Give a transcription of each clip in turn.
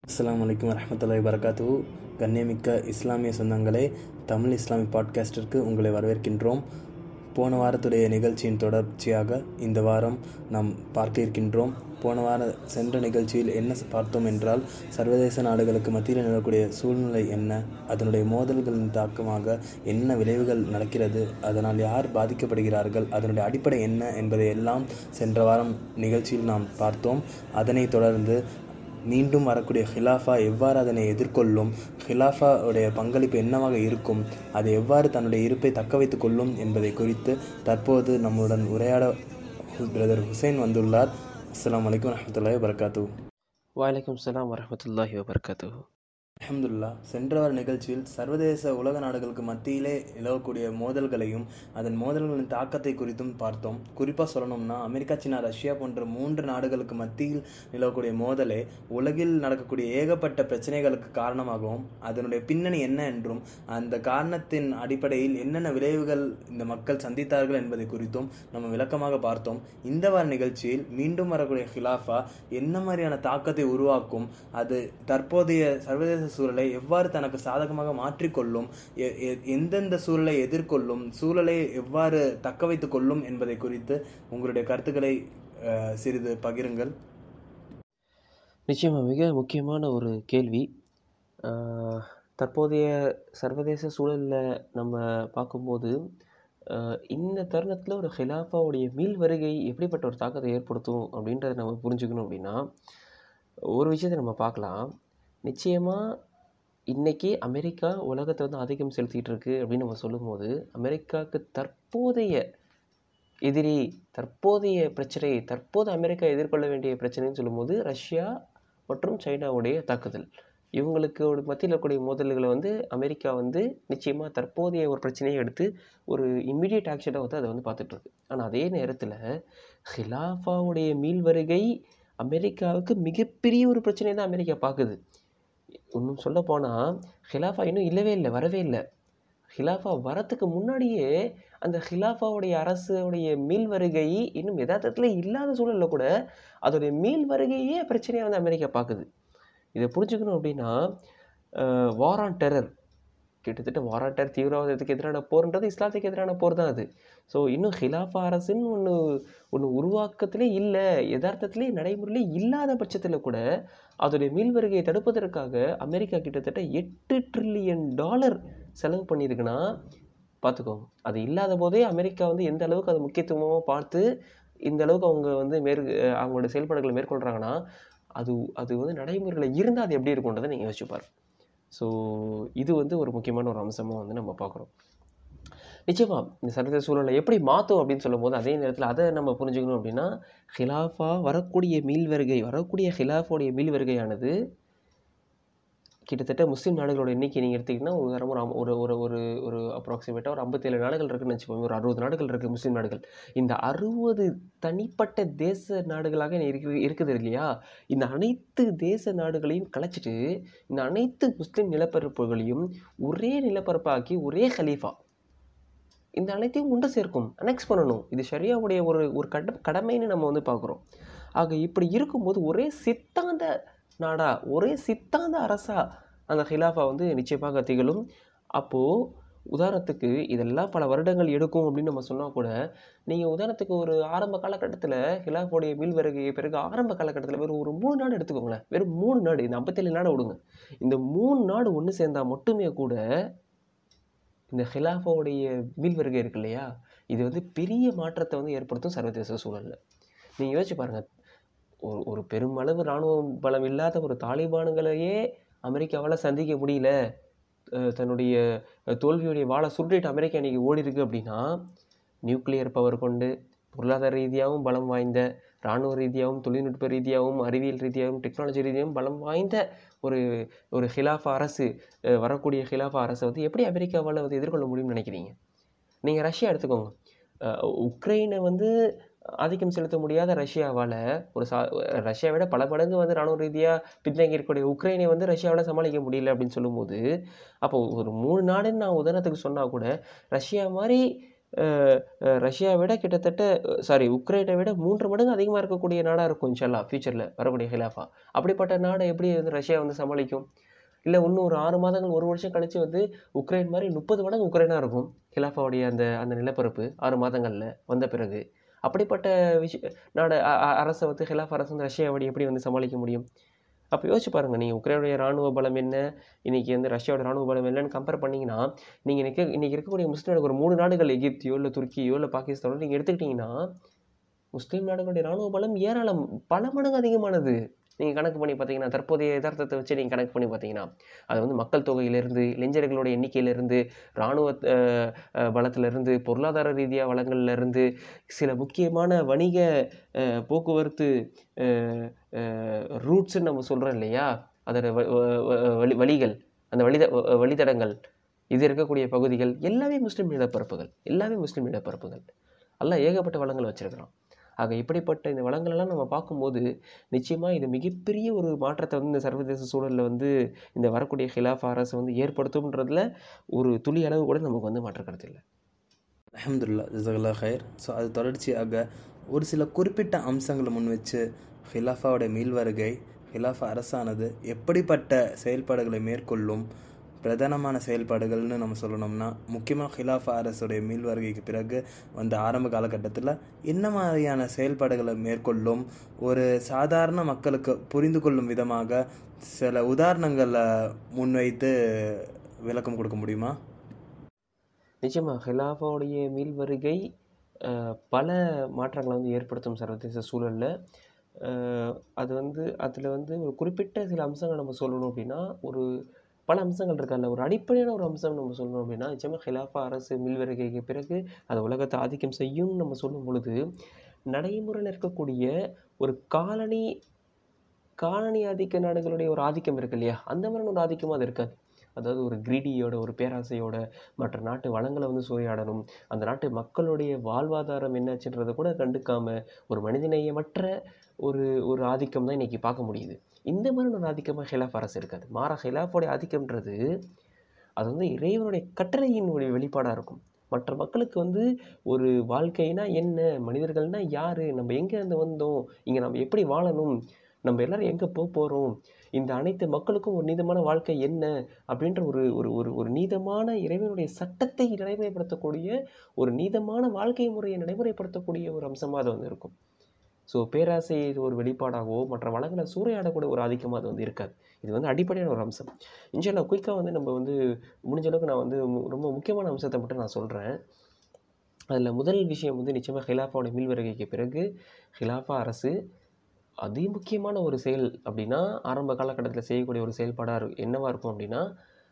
அஸ்ஸலாமு அலைக்கும் வரஹ்மத்துல்லாஹி வரகாத்து கண்ணியமிக்க இஸ்லாமிய சொந்தங்களே தமிழ் இஸ்லாமிக் பாட்காஸ்டிற்கு உங்களை வரவேற்கின்றோம் போன வாரத்துடைய நிகழ்ச்சியின் தொடர்ச்சியாக இந்த வாரம் நாம் பார்க்க இருக்கின்றோம் போன வார சென்ற நிகழ்ச்சியில் என்ன பார்த்தோம் என்றால் சர்வதேச நாடுகளுக்கு மத்தியில் நிலக்கூடிய சூழ்நிலை என்ன அதனுடைய மோதல்களின் தாக்கமாக என்ன விளைவுகள் நடக்கிறது அதனால் யார் பாதிக்கப்படுகிறார்கள் அதனுடைய அடிப்படை என்ன என்பதை எல்லாம் சென்ற வாரம் நிகழ்ச்சியில் நாம் பார்த்தோம் அதனைத் தொடர்ந்து மீண்டும் வரக்கூடிய ஹிலாஃபா எவ்வாறு அதனை எதிர்கொள்ளும் ஹிலாஃபா உடைய பங்களிப்பு என்னவாக இருக்கும் அது எவ்வாறு தன்னுடைய இருப்பை தக்க வைத்துக் கொள்ளும் என்பதை குறித்து தற்போது நம்முடன் உரையாட பிரதர் ஹுசைன் வந்துள்ளார் அஸ்ஸலாமு அலைக்கும் வரஹ்மத்துல்லாஹி வரகாத்து வலைக்கம் சலாம் வரமத்துல்லாஹி வபர்கத்து அல்ஹம்துலில்லாஹ் சென்ற வார நிகழ்ச்சியில் சர்வதேச உலக நாடுகளுக்கு மத்தியிலே நிலவக்கூடிய மோதல்களையும் அதன் மோதல்களின் தாக்கத்தை குறித்தும் பார்த்தோம் குறிப்பாக சொல்லணும்னா அமெரிக்கா சீனா ரஷ்யா போன்ற மூன்று நாடுகளுக்கு மத்தியில் நிலவக்கூடிய மோதலே உலகில் நடக்கக்கூடிய ஏகப்பட்ட பிரச்சனைகளுக்கு காரணமாகவும் அதனுடைய பின்னணி என்ன என்றும் அந்த காரணத்தின் அடிப்படையில் என்னென்ன விளைவுகள் இந்த மக்கள் சந்தித்தார்கள் என்பதை குறித்தும் நம்ம விளக்கமாக பார்த்தோம் இந்த வார நிகழ்ச்சியில் மீண்டும் வரக்கூடிய ஹிலாஃபா என்ன மாதிரியான தாக்கத்தை உருவாக்கும் அது தற்போதைய சர்வதேச சூழலை எவ்வாறு தனக்கு சாதகமாக மாற்றிக்கொள்ளும் எ- எ- எந்தெந்த சூழலை எதிர்கொள்ளும் சூழலை எவ்வாறு தக்க வைத்துக் கொள்ளும் என்பதை குறித்து உங்களுடைய கருத்துக்களை அஹ், சிறிது பகிருங்கள் நிச்சயமாக மிக முக்கியமான ஒரு கேள்வி ஆஹ், தற்போதைய சர்வதேச சூழலில் நம்ம பார்க்கும்போது ஆஹ், இந்த தருணத்தில் ஒரு ஹிலாஃபாவுடைய மீள் வருகை எப்படிப்பட்ட ஒரு தாக்கத்தை ஏற்படுத்தும் அப்படின்றத நம்ம புரிஞ்சுக்கணும் அப்படின்னா ஒரு விஷயத்தை நம்ம பார்க்கலாம் நிச்சயமாக இன்னைக்கு அமெரிக்கா உலகத்தை வந்து ஆதிக்கம் செலுத்திட்டு இருக்கு அப்படின்னு நம்ம சொல்லும்போது அமெரிக்காவுக்கு தற்போதைய எதிரி தற்போதைய பிரச்சனை தற்போது அமெரிக்கா எதிர்கொள்ள வேண்டிய பிரச்சனைன்னு சொல்லும்போது ரஷ்யா மற்றும் சைனாவுடைய தாக்குதல் இவங்களுக்கு ஒரு மத்தியில் இருக்கக்கூடிய மோதல்களை வந்து அமெரிக்கா வந்து நிச்சயமாக தற்போதைய ஒரு பிரச்சனையை எடுத்து ஒரு இம்மிடியட் ஆக்ஷனாக வந்து அதை வந்து பார்த்துட்டு இருக்கு ஆனால் அதே நேரத்தில் ஹிலாஃபாவுடைய மீள் வருகை அமெரிக்காவுக்கு மிகப்பெரிய ஒரு பிரச்சனை தான் அமெரிக்கா பார்க்குது இன்னும் சொல்ல போனால் ஹிலாஃபா இன்னும் இல்லவே இல்லை வரவே இல்லை ஹிலாஃபா வரத்துக்கு முன்னாடியே அந்த ஹிலாஃபாவுடைய அரசுடைய மீள் வருகை இன்னும் யதார்த்தத்தில் இல்லாத சூழலில் கூட அதோடைய மீள் வருகையே பிரச்சனையாக வந்து அமெரிக்கா பார்க்குது இதை புரிஞ்சுக்கணும் அப்படின்னா வார் ஆன் டெரர் கிட்டத்தட்ட வார் ஆன் டெரர் தீவிரவாதத்துக்கு எதிரான போர்ன்றது இஸ்லாத்துக்கு எதிரான போர் தான் அது ஸோ இன்னும் ஹிலாஃபா அரசுன்னு ஒன்று ஒன்று உருவாக்கத்திலே இல்லை யதார்த்தத்திலே நடைமுறையிலே இல்லாத பட்சத்தில் கூட அதோடைய மீள் வருகையை தடுப்பதற்காக அமெரிக்கா கிட்டத்தட்ட எட்டு ட்ரில்லியன் டாலர் செலவு பண்ணியிருக்குன்னா பார்த்துக்கோங்க அது இல்லாத போதே அமெரிக்கா வந்து எந்த அளவுக்கு அது முக்கியத்துவமாக பார்த்து இந்த அளவுக்கு அவங்க வந்து மேற் அவங்களோட செயல்பாடுகளை மேற்கொள்கிறாங்கன்னா அது அது வந்து நடைமுறையில் இருந்தால் அது எப்படி இருக்குன்றதை நீங்கள் யோசிச்சு பாருங்க ஸோ இது வந்து ஒரு முக்கியமான ஒரு அம்சமாக வந்து நம்ம பார்க்குறோம் நிச்சயமா இந்த சர்வதேச சூழலை எப்படி மாற்றும் அப்படின்னு சொல்லும்போது அதே நேரத்தில் அதை நம்ம புரிஞ்சுக்கணும் அப்படின்னா ஹிலாஃபா வரக்கூடிய மீள் வருகை வரக்கூடிய ஹிலாஃபோடைய மீள் வருகையானது கிட்டத்தட்ட முஸ்லீம் நாடுகளோட எண்ணிக்கை நீங்கள் எடுத்திங்கன்னா ஒரு உதாரணமா ஒரு அம்- ஒரு ஒரு ஒரு ஒரு அப்ராக்சிமேட்டாக ஒரு ஐம்பத்தேழு நாடுகள் இருக்குன்னு வச்சுக்கோங்க ஒரு அறுபது நாடுகள் இருக்குது முஸ்லீம் நாடுகள் இந்த அறுபது தனிப்பட்ட தேச நாடுகளாக இருக்கு இருக்குது இல்லையா இந்த அனைத்து தேச நாடுகளையும் கலைச்சிட்டு இந்த அனைத்து முஸ்லீம் நிலப்பரப்புகளையும் ஒரே நிலப்பரப்பாக்கி ஒரே ஹலீஃபா இந்த அனைத்தையும் உண்டு சேர்க்கும் அனெக்ஸ் பண்ணணும் இது ஷரியாவுடைய ஒரு ஒரு கட கடமைன்னு நம்ம வந்து பார்க்குறோம் ஆக இப்படி இருக்கும்போது ஒரே சித்தாந்த நாடா ஒரே சித்தாந்த அரசா அந்த ஹிலாஃபா வந்து நிச்சயமாக திகழும் அப்போது உதாரணத்துக்கு இதெல்லாம் பல வருடங்கள் எடுக்கும் அப்படின்னு நம்ம சொன்னால் கூட நீங்கள் உதாரணத்துக்கு ஒரு ஆரம்ப காலகட்டத்தில் ஹிலாஃபோடைய மீள் வருகை பிறகு ஆரம்ப காலகட்டத்தில் வெறும் ஒரு மூணு நாடு எடுத்துக்கோங்களேன் வெறும் மூணு நாடு இந்த ஐம்பத்தேழு நாடு விடுங்க இந்த மூணு நாடு ஒன்று சேர்ந்தால் மட்டுமே கூட இந்த ஹிலாஃபாவுடைய மீள் வருகை இருக்கு இல்லையா இது வந்து பெரிய மாற்றத்தை வந்து ஏற்படுத்தும் சர்வதேச சூழலில் நீங்கள் யோசிச்சு பாருங்கள் ஒரு ஒரு பெருமளவு இராணுவ பலம் இல்லாத ஒரு தாலிபானுங்களையே அமெரிக்காவால் சந்திக்க முடியல அஹ் தன்னுடைய அஹ், தோல்வியுடைய வாழை சுருட்டிட்டு அமெரிக்கா இன்னைக்கு ஓடி இருக்கு அப்படின்னா நியூக்ளியர் பவர் கொண்டு பொருளாதார ரீதியாகவும் பலம் வாய்ந்த இராணுவ ரீதியாகவும் தொழில்நுட்ப ரீதியாகவும் அறிவியல் ரீதியாகவும் டெக்னாலஜி ரீதியாகவும் பலம் வாய்ந்த ஒரு ஒரு ஹிலாஃபா அரசு அஹ், வரக்கூடிய ஹிலாஃபா அரசை வந்து எப்படி அமெரிக்காவால் வந்து எதிர்கொள்ள முடியும்னு நினைக்கிறீங்க நீங்கள் ரஷ்யா எடுத்துக்கோங்க அஹ், உக்ரைனை வந்து ஆதிக்கம் செலுத்த முடியாத ரஷ்யாவால் ஒரு சா ரஷ்யாவை விட பல மடங்கு வந்து ராணுவ ரீதியாக பின்தங்கி இருக்கக்கூடிய உக்ரைனை வந்து ரஷ்யாவால் சமாளிக்க முடியல அப்படின்னு சொல்லும்போது அப்போ ஒரு மூணு நாடுன்னு நான் உதாரணத்துக்கு சொன்னால் கூட ரஷ்யா மாதிரி ரஷ்யாவை விட கிட்டத்தட்ட சாரி உக்ரைனை விட மூன்று மடங்கு அதிகமாக இருக்கக்கூடிய நாடாக இருக்கும் இன்ஷால்லா ஃப்யூச்சரில் வரக்கூடிய ஹிலாஃபா அப்படிப்பட்ட நாடை எப்படி வந்து ரஷ்யா வந்து சமாளிக்கும் இல்லை இன்னும் ஒரு ஆறு மாதங்கள் ஒரு வருஷம் கழித்து வந்து உக்ரைன் மாதிரி முப்பது மடங்கு உக்ரைனாக இருக்கும் ஹிலாஃபாவுடைய அந்த அந்த நிலப்பரப்பு ஆறு மாதங்களில் வந்த பிறகு அப்படிப்பட்ட விஷய நாடு அ- அ- அரசை வந்து ஹிலாஃப் அரசு வந்து ரஷ்யாவோட எப்படி வந்து சமாளிக்க முடியும் அப்போ யோசிச்சு பாருங்கள் நீங்கள் உக்ரைனுடைய ராணுவ பலம் என்ன இன்றைக்கி வந்து ரஷ்யாவோட ராணுவ பலம் என்னன்னு கம்பேர் பண்ணிங்கன்னா நீங்கள் இன்றைக்கி இன்றைக்கி இருக்கக்கூடிய முஸ்லீம் நாடுகள் ஒரு மூணு நாடுகள் எகிப்தியோ இல்லை துருக்கியோ இல்லை பாகிஸ்தானோ நீங்கள் எடுத்துக்கிட்டிங்கன்னா முஸ்லீம் நாடுகளுடைய ராணுவ பலம் ஏராளம் பல மடங்கு அதிகமானது நீங்கள் கணக்கு பண்ணி பார்த்தீங்கன்னா தற்போதைய யதார்த்தத்தை வச்சு நீங்கள் கணக்கு பண்ணி பார்த்தீங்கன்னா அது வந்து மக்கள் தொகையிலிருந்து இளைஞர்களோட எண்ணிக்கையிலிருந்து இராணுவ அஹ், அஹ், பலத்திலிருந்து பொருளாதார ரீதியாக வளங்கள்லேருந்து சில முக்கியமான வணிக அஹ், போக்குவரத்து ரூட்ஸ்ன்னு நம்ம சொல்கிறோம் இல்லையா அதோட வ- வ- வ- வழி வழிகள் அந்த வழித வ- வழித்தடங்கள் இது இருக்கக்கூடிய பகுதிகள் எல்லாமே முஸ்லீம் நிலப்பரப்புகள் எல்லாமே முஸ்லீம் நிலப்பரப்புகள் எல்லாம் ஏகப்பட்ட வளங்கள் வச்சிருக்கிறான் ஆக இப்படிப்பட்ட இந்த வளங்களெல்லாம் நம்ம பார்க்கும்போது நிச்சயமாக இது மிகப்பெரிய ஒரு மாற்றத்தை வந்து இந்த சர்வதேச சூழலில் வந்து இந்த வரக்கூடிய ஹிலாஃப் அரசு வந்து ஏற்படுத்தும்ன்றதுல ஒரு துளி அளவு கூட நமக்கு வந்து மாற்ற கருத்து இல்லை அஹமதுல்லா ஜசகல்லா ஹைர் ஸோ அது தொடர்ச்சியாக ஒரு சில குறிப்பிட்ட அம்சங்களை முன் வச்சு ஹிலாஃபாவோட மீள்வருகை ஹிலாஃபா அரசானது எப்படிப்பட்ட செயல்பாடுகளை மேற்கொள்ளும் பிரதானமான செயல்பாடுகள்னு நம்ம சொல்லணும்னா முக்கியமாக ஹிலாஃபா அரசுடைய மீள்வருகைக்கு பிறகு வந்த ஆரம்ப காலகட்டத்தில் என்ன மாதிரியான செயல்பாடுகளை மேற்கொள்ளும் ஒரு சாதாரண மக்களுக்கு புரிந்து கொள்ளும் விதமாக சில உதாரணங்களை முன்வைத்து விளக்கம் கொடுக்க முடியுமா நிச்சயமாக ஹிலாஃபாவுடைய மீள் வருகை அஹ், பல மாற்றங்களை வந்து ஏற்படுத்தும் சர்வதேச சூழலில் அது வந்து அதில் வந்து ஒரு குறிப்பிட்ட சில அம்சங்கள் நம்ம சொல்லணும் அப்படின்னா ஒரு பல அம்சங்கள் இருக்கல்ல ஒரு அடிப்படையான ஒரு அம்சம் நம்ம சொல்லணும் அப்படின்னா நிச்சயமாக ஹிலாஃபா அரசு மீள் வருகைக்கு பிறகு அது உலகத்தை ஆதிக்கம் செய்யும் நம்ம சொல்லும் பொழுது நடைமுறையில் இருக்கக்கூடிய ஒரு காலனி காலனி ஆதிக்க நாடுகளுடைய ஒரு ஆதிக்கம் இருக்கு இல்லையா அந்த மாதிரியான ஒரு ஆதிக்கமும் அது இருக்காது அதாவது ஒரு கிரீடியோட ஒரு பேராசையோட மற்ற நாட்டு வளங்களை வந்து சூறையாடணும் அந்த நாட்டு மக்களுடைய வாழ்வாதாரம் என்னாச்சுன்றதை கூட கண்டுக்காம ஒரு மனிதநேயமற்ற ஒரு ஒரு ஆதிக்கம் தான் இன்னைக்கு பார்க்க முடியுது இந்த மாதிரி ஒரு ஆதிக்கமாக ஹிலாஃப் அரசு இருக்காது மாறா ஹிலாஃபோடைய ஆதிக்கம்ன்றது அது வந்து இறைவனுடைய கட்டளையின் ஒரு வெளிப்பாடாக இருக்கும் மற்ற மக்களுக்கு வந்து ஒரு வாழ்க்கைனா என்ன மனிதர்கள்னா யாரு நம்ம எங்கேருந்து வந்தோம் இங்கே நம்ம எப்படி வாழணும் நம்ம எல்லாரும் எங்கே போக போகிறோம் இந்த அனைத்து மக்களுக்கும் ஒரு நீதமான வாழ்க்கை என்ன அப்படின்ற ஒரு ஒரு ஒரு ஒரு நீதமான இறைவனுடைய சட்டத்தை நடைமுறைப்படுத்தக்கூடிய ஒரு நீதமான வாழ்க்கை முறையை நடைமுறைப்படுத்தக்கூடிய ஒரு அம்சமாக அது வந்து இருக்கும் ஸோ பேராசை ஒரு வெளிப்பாடாகவோ மற்ற வளங்களை சூறையாடக்கூடிய ஒரு ஆதிக்கமாக அது வந்து இருக்காது இது வந்து அடிப்படையான ஒரு அம்சம் இன்ஷால்லா குயிக்காக வந்து நம்ம வந்து முடிஞ்ச அளவுக்கு நான் வந்து மு- ரொம்ப முக்கியமான அம்சத்தை மட்டும் நான் சொல்கிறேன் அதில் முதல் விஷயம் வந்து நிச்சயமாக ஹிலாஃபாவோட மீள்வருகைக்கு பிறகு ஹிலாஃபா அரசு அதி முக்கியமான ஒரு செயல் அப்படின்னா ஆரம்ப காலகட்டத்தில் செய்யக்கூடிய ஒரு செயல்பாடாக இரு என்னவாக இருக்கும் அப்படின்னா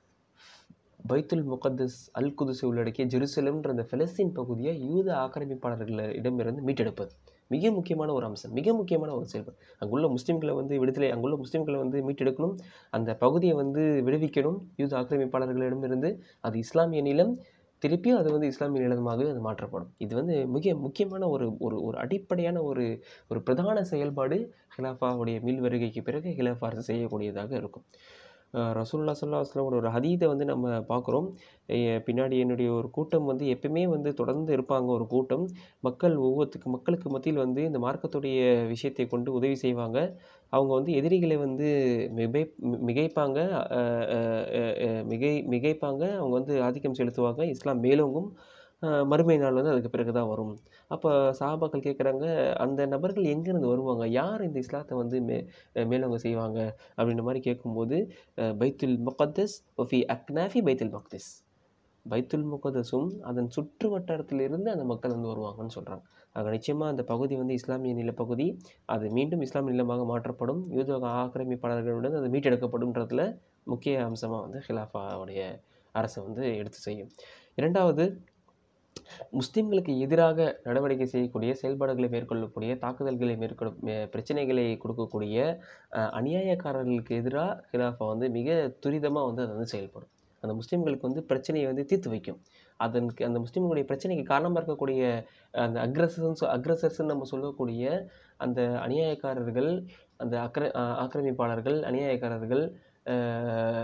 பைத்துல் முகத்தஸ் அல் குதுஸை உள்ளடக்கிய ஜெருசலம்ன்ற அந்த பெலஸ்தீன் பகுதியை யூத ஆக்கிரமிப்பாளர்களிடமிருந்து மீட்டெடுப்பது மிக முக்கியமான ஒரு அம்சம் மிக முக்கியமான ஒரு செயல்பாடு அங்குள்ள முஸ்லீம்களை வந்து விடுதலை அங்குள்ள முஸ்லீம்களை வந்து மீட்டெடுக்கணும் அந்த பகுதியை வந்து விடுவிக்கணும் யூத ஆக்கிரமிப்பாளர்களிடமிருந்து அது இஸ்லாமிய நிலம் திருப்பியும் அது வந்து இஸ்லாமிய நிலமாகவே அது மாற்றப்படும் இது வந்து மிக முக்கியமான ஒரு ஒரு ஒரு அடிப்படையான ஒரு ஒரு பிரதான செயல்பாடு ஹிலாஃபாவுடைய மீள் வருகைக்கு பிறகு ஹிலாஃபா அரசு செய்யக்கூடியதாக இருக்கும் அஹ் ரசூலுல்லாஹ் ஸல்லல்லாஹு அலைஹி வஸல்லம் ஒரு ஹதீதை வந்து நம்ம பார்க்குறோம் பின்னாடி என்னுடைய ஒரு கூட்டம் வந்து எப்பயுமே வந்து தொடர்ந்து இருப்பாங்க ஒரு கூட்டம் மக்கள் ஒவ்வொருத்துக்கு மக்களுக்கு மத்தியில் வந்து இந்த மார்க்கத்துடைய விஷயத்தை கொண்டு உதவி செய்வாங்க அவங்க வந்து எதிரிகளை வந்து மிகை மிகைப்பாங்க அஹ் அஹ் அஹ் அஹ் மிகை மிகைப்பாங்க அவங்க வந்து ஆதிக்கம் செலுத்துவாங்க இஸ்லாம் மேலோங்கும் அஹ் மறுமை நாள் வந்து அதுக்கு பிறகு தான் வரும் அப்போ சஹாபாக்கள் கேட்குறாங்க அந்த நபர்கள் எங்கேருந்து வருவாங்க யார் இந்த இஸ்லாத்தை வந்து மே அஹ் மேலோங்க செய்வாங்க அப்படின்ற மாதிரி கேட்கும்போது அஹ் பைத்துல் முகத்தஸ் ஒஃபி அக்னாஃபி பைத்துல் மக்திஸ் பைத்துல் முகதஸும் அதன் சுற்று வட்டாரத்திலிருந்து அந்த மக்கள் வந்து வருவாங்கன்னு சொல்கிறாங்க ஆக நிச்சயமாக அந்த பகுதி வந்து இஸ்லாமிய நிலப்பகுதி அது மீண்டும் இஸ்லாமிய நிலமாக மாற்றப்படும் யூத ஆக்கிரமிப்பாளர்களுடன் அது மீட்டெடுக்கப்படும்ன்றதுல முக்கிய அம்சமாக வந்து ஹிலாஃபாவுடைய அரசு வந்து எடுத்து செய்யும் இரண்டாவது முஸ்லிம்களுக்கு எதிராக நடவடிக்கை செய்யக்கூடிய செயல்பாடுகளை மேற்கொள்ளக்கூடிய தாக்குதல்களை மேற்கொள்ள மே- பிரச்சனைகளை கொடுக்கக்கூடிய அஹ், அநியாயக்காரர்களுக்கு எதிராக ஹிலாஃபா வந்து மிக துரிதமாக வந்து அது வந்து செயல்படும் அந்த முஸ்லிம்களுக்கு வந்து பிரச்சனையை வந்து தீர்த்து வைக்கும் அதற்கு அந்த முஸ்லிம்களுடைய பிரச்சனைக்கு காரணமாக இருக்கக்கூடிய அந்த அக்ரஸர்ஸ் அக்ரஸர்ஸ்ன்னு நம்ம சொல்லக்கூடிய அந்த அநியாயக்காரர்கள் அந்த அக்ர அஹ், ஆக்கிரமிப்பாளர்கள் அநியாயக்காரர்கள்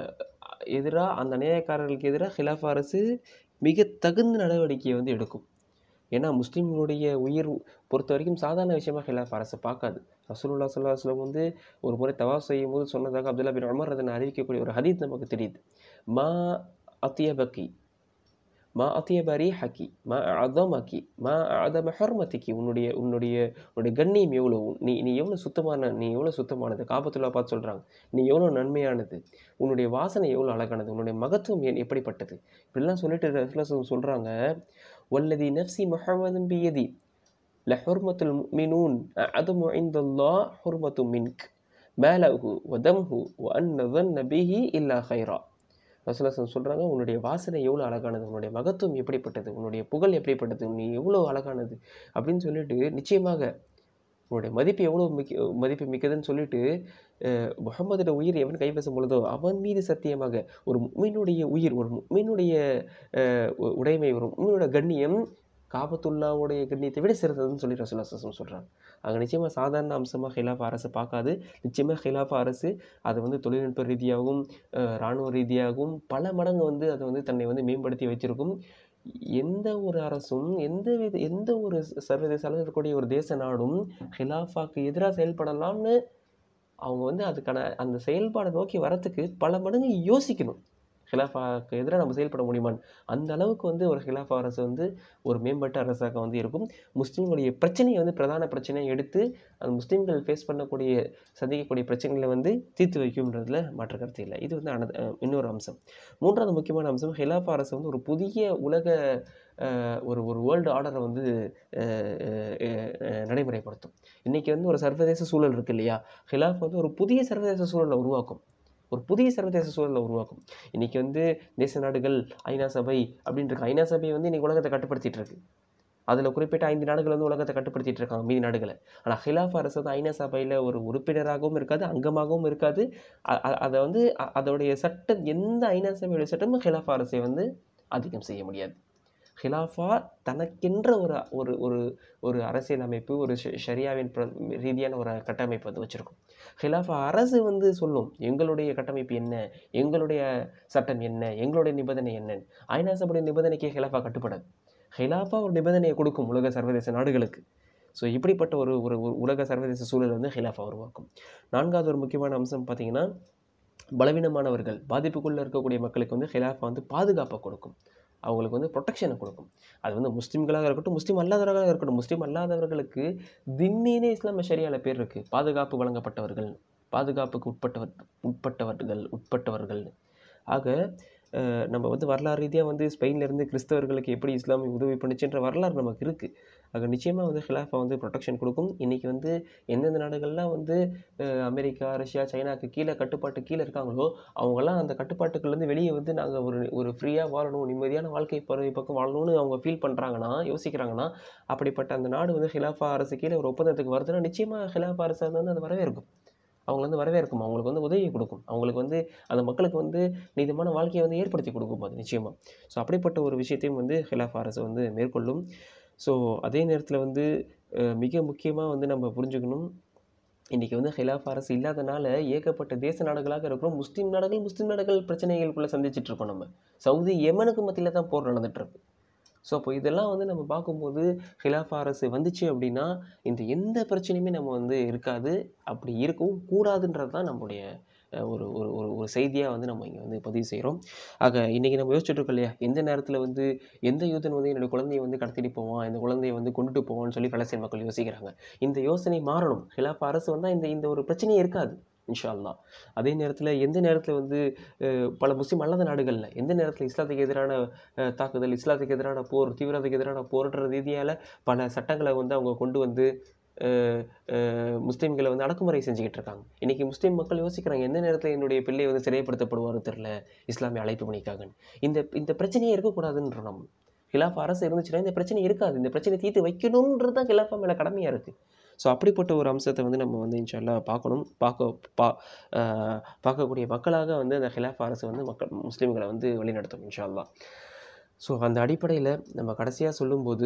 எதிராக அந்த அநியாயக்காரர்களுக்கு எதிராக ஹிலாஃபா அரசு மிக தகுந்த நடவடிக்கையை வந்து எடுக்கும் ஏன்னா முஸ்லீம்களுடைய உயிர் பொறுத்த வரைக்கும் சாதாரண விஷயமா ஹிலாஃப் அரசு பார்க்காது ரசூலுல்லா ஸல்லல்லாஹு அலைஹி வஸல்லம் வந்து ஒரு முறை தவாஃப் செய்யும் போது சொன்னதாக அப்துல்லா பின் உமர் அதனை அறிவிக்கக்கூடிய ஒரு ஹதீத் நமக்கு தெரியுது மா அத்தியபக்கி மா அத்தியப ரீஹக்கி மா அதமக்கி மா அதம ஹர்மத்திக்கி உன்னுடைய உன்னுடைய உன்னுடைய கண்ணியம் எவ்வளோ நீ நீ எவ்வளோ சுத்தமான நீ எவ்வளோ சுத்தமானது காபத்துல்லா பார்த்து சொல்கிறாங்க நீ எவ்வளோ நன்மையானது உன்னுடைய வாசனை எவ்வளோ அழகானது உன்னுடைய மகத்துவம் என் எப்படிப்பட்டது இப்படிலாம் சொல்லிட்டு ரசூலுல்லாஹ் சொல்கிறாங்க வல்லதி நஃப்சி முஹம்மதும் பியதி லஹுர்மத்துல் முஃமினூன் அதமு இந்தல்லாஹ் ஹுர்மத்து மின்க் மேலஹு வதம்ஹு வ அன்ன ظن به இல்லா ஹைரா ரசூலுல்லாஹ் சொல்கிறாங்க உன்னுடைய வாசனை எவ்வளோ அழகானது உன்னுடைய மகத்துவம் எப்படிப்பட்டது உன்னுடைய புகழ் எப்படிப்பட்டது நீ எவ்வளோ அழகானது அப்படின்னு சொல்லிட்டு நிச்சயமாக உன்னுடைய மதிப்பு எவ்வளோ மிக்க மதிப்பு மிக்கதுன்னு சொல்லிட்டு அஹ், முகம்மதோட உயிர் எவன் கைவசம் உள்ளதோ அவன் மீது சத்தியமாக ஒரு மீனுடைய உயிர் ஒரு மீனுடைய உடைமை ஒரு மீனோட கண்ணியம் காபத்துல்லாவுடைய கண்ணியத்தை விட சிறந்ததுன்னு சொல்லி ரசூல்லா சசம் சொல்கிறாங்க அங்கே நிச்சயமாக சாதாரண அம்சமாக ஹிலாஃபா அரசு பார்க்காது நிச்சயமாக ஹிலாஃபா அரசு அது வந்து தொழில்நுட்ப ரீதியாகவும் அஹ், இராணுவ ரீதியாகவும் பல மடங்கு வந்து அதை வந்து தன்னை வந்து மேம்படுத்தி வச்சிருக்கும் எந்த ஒரு அரசும் எந்த வித எந்த ஒரு சர்வதேச அளவில் இருக்கக்கூடிய ஒரு தேச நாடும் ஹிலாஃபாக்கு எதிராக செயல்படலாம்னு அவங்க வந்து அதுக்கான அந்த செயல்பாடை நோக்கி வரத்துக்கு பல மடங்கு யோசிக்கணும் ஹிலாஃபாக்கு எதிராக நம்ம செயல்பட முடியுமான்னு அந்த அளவுக்கு வந்து ஒரு ஹிலாஃபா அரசு வந்து ஒரு மேம்பட்ட அரசாக வந்து இருக்கும் முஸ்லீம்களுடைய பிரச்சனையை வந்து பிரதான பிரச்சனையை எடுத்து அந்த முஸ்லீம்கள் ஃபேஸ் பண்ணக்கூடிய சந்திக்கக்கூடிய பிரச்சனைகளை வந்து தீர்த்து வைக்கும்ன்றதுல மாற்று கருத்து இல்லை இது வந்து அனது அஹ் இன்னொரு அம்சம் மூன்றாவது முக்கியமான அம்சம் ஹிலாஃபா அரசு வந்து ஒரு புதிய உலக அஹ், ஒரு ஒரு வேர்ல்டு ஆர்டரை வந்து அஹ், அஹ், அஹ், நடைமுறைப்படுத்தும் இன்றைக்கி வந்து ஒரு சர்வதேச சூழல் இருக்கு இல்லையா ஹிலாஃப் வந்து ஒரு புதிய சர்வதேச சூழலை உருவாக்கும் ஒரு புதிய சர்வதேச சூழலை உருவாக்கும் இன்றைக்கி வந்து தேச நாடுகள் ஐநா சபை அப்படின்ட்டு இருக்கு ஐநா சபை வந்து இன்னைக்கு உலகத்தை கட்டுப்படுத்திட்டு இருக்கு அதில் குறிப்பிட்ட ஐந்து நாடுகள் வந்து உலகத்தை கட்டுப்படுத்திட்டு இருக்காங்க மீதி நாடுகளை ஆனால் ஹிலாஃப் அரசு வந்து ஐநா சபையில் ஒரு உறுப்பினராகவும் இருக்காது அங்கமாகவும் இருக்காது அ- அ- அதை வந்து அ- அதோடைய சட்டம் எந்த ஐநா சபையுடைய சட்டமும் ஹிலாஃப் அரசை வந்து ஆதிக்கம் செய்ய முடியாது ஹிலாஃபா தனக்கென்ற ஒரு ஒரு ஒரு ஒரு அரசியல் அமைப்பு ஒரு ஷ- ஷரியாவின் பிர- ரீதியான ஒரு கட்டமைப்பு வந்து வச்சுருக்கும் ஹிலாஃபா அரசு வந்து சொல்லும் எங்களுடைய கட்டமைப்பு என்ன எங்களுடைய சட்டம் என்ன எங்களுடைய நிபந்தனை என்னன்னு ஐநா சபையுடைய நிபந்தனைக்கு ஹிலாஃபா கட்டுப்படாது ஹிலாஃபா ஒரு நிபந்தனையை கொடுக்கும் உலக சர்வதேச நாடுகளுக்கு ஸோ இப்படிப்பட்ட ஒரு ஒரு ஒரு உலக சர்வதேச சூழல் வந்து ஹிலாஃபா உருவாக்கும் நான்காவது ஒரு முக்கியமான அம்சம் பார்த்தீங்கன்னா பலவீனமானவர்கள் பாதிப்புக்குள்ளே இருக்கக்கூடிய மக்களுக்கு வந்து ஹிலாஃபா வந்து பாதுகாப்பை கொடுக்கும் அவங்களுக்கு வந்து ப்ரொடெக்ஷனை கொடுக்கும் அது வந்து முஸ்லீம்களாக இருக்கட்டும் முஸ்லீம் அல்லாதவர்களாக இருக்கட்டும் முஸ்லீம் அல்லாதவர்களுக்கு தின்னீனே இஸ்லாம ஷரியால பேர் இருக்குது பாதுகாப்பு வழங்கப்பட்டவர்கள் பாதுகாப்புக்கு உட்பட்டவர் உட்பட்டவர்கள் உட்பட்டவர்கள் ஆக அஹ், நம்ம வந்து வரலாறு ரீதியாக வந்து ஸ்பெயின்லேருந்து கிறிஸ்தவர்களுக்கு எப்படி இஸ்லாமிய உதவி பண்ணுச்சுன்ற வரலாறு நமக்கு இருக்குது ஆக நிச்சயமாக வந்து ஹிலாஃபா வந்து ப்ரொடெக்ஷன் கொடுக்கும் இன்றைக்கி வந்து எந்தெந்த நாடுகள்லாம் வந்து அஹ், அமெரிக்கா ரஷ்யா சைனாக்கு கீழே கட்டுப்பாட்டு கீழே இருக்காங்களோ அவங்கெல்லாம் அந்த கட்டுப்பாட்டுக்குள்ளேருந்து வெளியே வந்து நாங்கள் ஒரு ஒரு ஃப்ரீயாக வாழணும் நிம்மதியான வாழ்க்கை பருவ பக்கம் வாழணும்னு அவங்க ஃபீல் பண்ணுறாங்கன்னா யோசிக்கிறாங்கன்னா அப்படிப்பட்ட அந்த நாடு வந்து ஹிலாஃபா அரசு கீழே ஒரு ஒப்பந்தத்துக்கு வருதுன்னா நிச்சயமாக ஹிலாஃபா அரசு வந்து அது வரவேற்கும் அவங்களை வந்து வரவேற்கும் அவங்களுக்கு வந்து உதவி கொடுக்கும் அவங்களுக்கு வந்து அந்த மக்களுக்கு வந்து நீதமான வாழ்க்கையை வந்து ஏற்படுத்தி கொடுக்கும் அது நிச்சயமாக ஸோ அப்படிப்பட்ட ஒரு விஷயத்தையும் வந்து ஹிலாஃப் அரசு வந்து மேற்கொள்ளும் ஸோ அதே நேரத்தில் வந்து அஹ், மிக முக்கியமாக வந்து நம்ம புரிஞ்சுக்கணும் இன்றைக்கி வந்து ஹிலாஃப் அரசு இல்லாதனால ஏகப்பட்ட தேச நாடுகளாக இருக்கிறோம் முஸ்லீம் நாடுகள் முஸ்லீம் நாடுகள் பிரச்சனைகளுக்குள்ளே சந்திச்சிட்டு இருக்கோம் நம்ம சவுதி யமனுக்கு மத்தியில் தான் போர் நடந்துட்டு இருக்கு ஸோ அப்போ இதெல்லாம் வந்து நம்ம பார்க்கும்போது ஹிலாஃப் அரசு வந்துச்சு அப்படின்னா இந்த எந்த பிரச்சனையுமே நம்ம வந்து இருக்காது அப்படி இருக்கவும் கூடாதுன்றது தான் நம்முடைய அஹ், ஒரு ஒரு ஒரு ஒரு செய்தியாக வந்து நம்ம இங்கே வந்து பதிவு செய்கிறோம் ஆக இன்றைக்கி நம்ம யோசிச்சுட்டு இருக்கோம் இல்லையா எந்த நேரத்தில் வந்து எந்த யூதன் வந்து என்னோட குழந்தைய வந்து கடத்திட்டு போவான் இந்த குழந்தைய வந்து கொண்டுட்டு போவான்னு சொல்லி பலஸ்தீன் மக்கள் யோசிக்கிறாங்க இந்த யோசனை மாறணும் ஹிலாஃப் அரசு வந்தால் இந்த இந்த ஒரு பிரச்சனையே இருக்காது இன்ஷா அல்லாஹ் அதே நேரத்தில் எந்த நேரத்தில் வந்து அஹ், பல முஸ்லீம் அல்லாத நாடுகளில் எந்த நேரத்தில் இஸ்லாத்துக்கு எதிரான அஹ், தாக்குதல் இஸ்லாத்துக்கு எதிரான போர் தீவிரத்துக்கு எதிரான போர்ன்ற ரீதியால் பல சட்டங்களை வந்து அவங்க கொண்டு வந்து அஹ், அஹ், முஸ்லீம்களை வந்து அடக்குமுறை செஞ்சுக்கிட்டு இருக்காங்க இன்றைக்கி முஸ்லீம் மக்கள் யோசிக்கிறாங்க எந்த நேரத்தில் என்னுடைய பிள்ளை வந்து சிறைப்படுத்தப்படுவாரோ தெரில இஸ்லாமிய அழைப்பு பணிக்காகன்னு இந்த இந்த பிரச்சனையே இருக்கக்கூடாதுன்ற நம்ம ஹிலாஃப் அரசு இருந்துச்சுன்னா இந்த பிரச்சனை இருக்காது இந்த பிரச்சனை தீர்த்து வைக்கணுன்றது தான் ஹிலாஃபா மேலே கடமையாக இருக்குது ஸோ அப்படிப்பட்ட ஒரு அம்சத்தை வந்து நம்ம வந்து இன்ஷால்லா பார்க்கணும் பார்க்க பா அஹ், பார்க்கக்கூடிய மக்களாக வந்து அந்த ஹிலாஃப் அரசு வந்து மக்கள் முஸ்லீம்களை வந்து வழிநடத்தும் இன்ஷால்லா ஸோ அந்த அடிப்படையில் நம்ம கடைசியாக சொல்லும்போது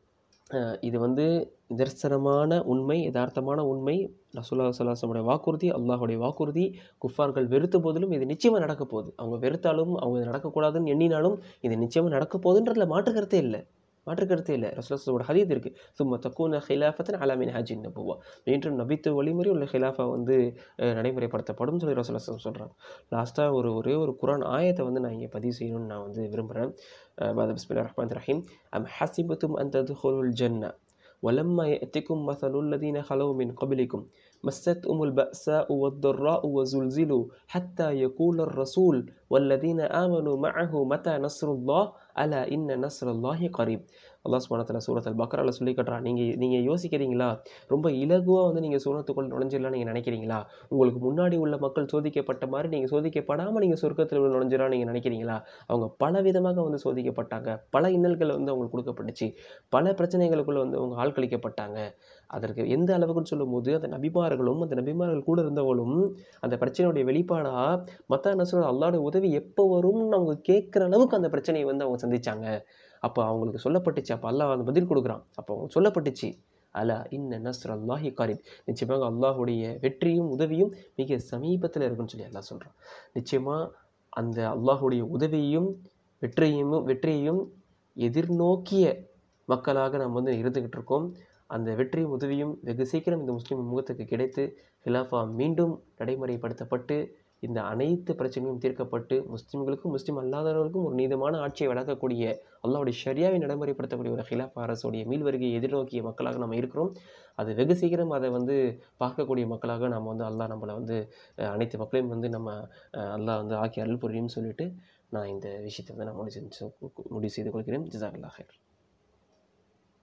அஹ், இது வந்து நிதர்சனமான உண்மை யதார்த்தமான உண்மை ரசூல்லா சல்லாஹமுடைய வாக்குறுதி அல்லாஹுடைய வாக்குறுதி குஃபார்கள் வெறுத்த போதிலும் இது நிச்சயமாக நடக்க போகுது அவங்க வெறுத்தாலும் அவங்க இது நடக்கக்கூடாதுன்னு எண்ணினாலும் இது நிச்சயமாக நடக்க போகுதுன்றதுல மாற்று கருத்தே இல்லை மாற்று கருத்தே இல்லை ரசூலோட ஹதீத் இருக்குது சும்மா தக்கூன ஹிலாஃபத்தின் அலாமின் ஹஜின் நபுவா மீண்டும் நபித்து வழிமுறை உள்ள ஹிலாஃபா வந்து அஹ், நடைமுறைப்படுத்தப்படும் சொல்லி ரசூலா சொல்கிறாங்க லாஸ்ட்டாக ஒரு ஒரே ஒரு குரான் ஆயத்தை வந்து நான் இங்கே பதிவு செய்யணும்னு நான் வந்து விரும்புகிறேன் பாத பிஸ்மில்லா ரஹ்மான் ரஹீம் அம் ஹசிபத்தும் அந்த துஹுலுல் ஜன்னா ولما يأتكم مثل الذين خلوا من قبلكم مستهم البأساء والضراء وزلزلوا حتى يقول الرسول والذين آمنوا معه متى نصر الله ألا إن نصر الله قريب அல்லாஹ் சுபானத்தில் சூரத் அல் பக்ரால சொல்லி கட்டுறான் நீங்கள் நீங்கள் யோசிக்கிறீங்களா ரொம்ப இலகுவாக வந்து நீங்கள் சூரத்துக்குள் நுழைஞ்சிடலாம் நீங்கள் நினைக்கிறீங்களா உங்களுக்கு முன்னாடி உள்ள மக்கள் சோதிக்கப்பட்ட மாதிரி நீங்கள் சோதிக்கப்படாமல் நீங்கள் சொர்க்கத்தில் நுழைஞ்சிடலாம் நீங்கள் நினைக்கிறீங்களா அவங்க பல விதமாக வந்து சோதிக்கப்பட்டாங்க பல இன்னல்கள் வந்து அவங்களுக்கு கொடுக்கப்பட்டுச்சு பல பிரச்சனைகளுக்குள்ள வந்து அவங்க ஆள்கழிக்கப்பட்டாங்க அதற்கு எந்த அளவுக்குன்னு சொல்லும்போது அந்த நபிமார்களும் அந்த நபிமார்கள் கூட இருந்தவங்களும் அந்த பிரச்சனையுடைய வெளிப்பாடாக மற்ற நசுர அல்லாவுடைய உதவி எப்போ வரும்னு அவங்க கேட்குற அளவுக்கு அந்த பிரச்சனையை வந்து அவங்க சந்திச்சாங்க அப்போ அவங்களுக்கு சொல்லப்பட்டுச்சு அப்போ அல்லாஹ் அந்த பதில் கொடுக்குறான் அப்போ அவங்க சொல்லப்பட்டுச்சு அலா இன்ன நஸ்ர் அல்லாஹி காரிப் நிச்சயமாக அல்லாஹுடைய வெற்றியும் உதவியும் மிக சமீபத்தில் இருக்குன்னு சொல்லி அல்லாஹ் சொல்கிறான் நிச்சயமாக அந்த அல்லாஹுடைய உதவியையும் வெற்றியையும் வெற்றியையும் எதிர்நோக்கிய மக்களாக நாம் வந்து இருந்துக்கிட்டு இருக்கோம் அந்த வெற்றியும் உதவியும் வெகு சீக்கிரம் இந்த முஸ்லீம் முகத்துக்கு கிடைத்து ஹிலாஃபா மீண்டும் நடைமுறைப்படுத்தப்பட்டு இந்த அனைத்து பிரச்சனையும் தீர்க்கப்பட்டு முஸ்லீம்களுக்கும் முஸ்லீம் அல்லாதவர்களுக்கும் ஒரு நீதமான ஆட்சியை வழங்கக்கூடிய அல்லாவுடைய ஷரியாவை நடைமுறைப்படுத்தக்கூடிய ஒரு ஹிலாஃபா அரசுடைய மீள் வருகையை எதிர்நோக்கிய மக்களாக நம்ம இருக்கிறோம் அது வெகு சீக்கிரம் அதை வந்து பார்க்கக்கூடிய மக்களாக நம்ம வந்து அல்லாஹ் நம்மளை வந்து அஹ், அனைத்து மக்களையும் வந்து நம்ம அஹ், அல்லாஹ் வந்து ஆக்கி அருள் புரியும்னு சொல்லிட்டு நான் இந்த விஷயத்தை வந்து நான் முடிச்சு முடிவு செய்து கொள்கிறேன் ஜிசாக் அல்லாஹ்